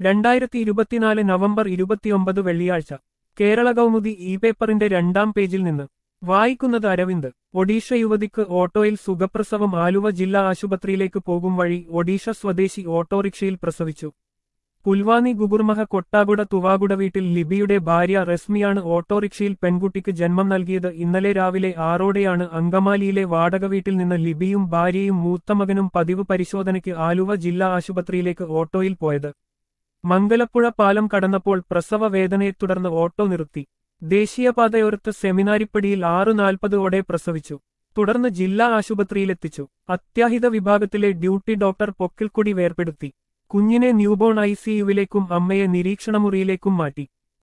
രണ്ടായിരത്തി ഇരുപത്തിനാല് നവംബർ ഇരുപത്തിയൊമ്പത് വെള്ളിയാഴ്ച കേരള കൗമുദി ഇ പേപ്പറിന്റെ രണ്ടാം പേജിൽ നിന്ന് വായിക്കുന്നത് അരവിന്ദ് ഒഡീഷ യുവതിക്ക് ഓട്ടോയിൽ സുഖപ്രസവം ആലുവ ജില്ലാ ആശുപത്രിയിലേക്ക് പോകും വഴി ഒഡീഷ സ്വദേശി ഓട്ടോറിക്ഷയിൽ പ്രസവിച്ചു പുൽവാനി ഗുഗുർമഹ കൊട്ടാകുട തുവാകുട വീട്ടിൽ ലിബിയുടെ ഭാര്യ റസ്മിയാണ് ഓട്ടോറിക്ഷയിൽ പെൺകുട്ടിക്ക് ജന്മം നൽകിയത് ഇന്നലെ രാവിലെ ആറോടെയാണ് അങ്കമാലിയിലെ വാടക വീട്ടിൽ നിന്ന് ലിബിയും ഭാര്യയും മൂത്തമകനും പതിവ് പരിശോധനയ്ക്ക് ആലുവ ജില്ലാ ആശുപത്രിയിലേക്ക് ഓട്ടോയിൽ പോയത് മംഗലപ്പുഴ പാലം കടന്നപ്പോൾ പ്രസവ വേദനയെ തുടർന്ന് ഓട്ടോ നിർത്തി ദേശീയപാതയോരത്ത് സെമിനാരിപ്പടിയിൽ ആറ് നാൽപ്പതോടെ പ്രസവിച്ചു തുടർന്ന് ജില്ലാ ആശുപത്രിയിലെത്തിച്ചു അത്യാഹിത വിഭാഗത്തിലെ ഡ്യൂട്ടി ഡോക്ടർ പൊക്കിൽക്കൊടി വേർപെടുത്തി കുഞ്ഞിനെ ന്യൂബോൺ ഐസിയുവിലേക്കും അമ്മയെ നിരീക്ഷണമുറിയിലേക്കും മാറ്റി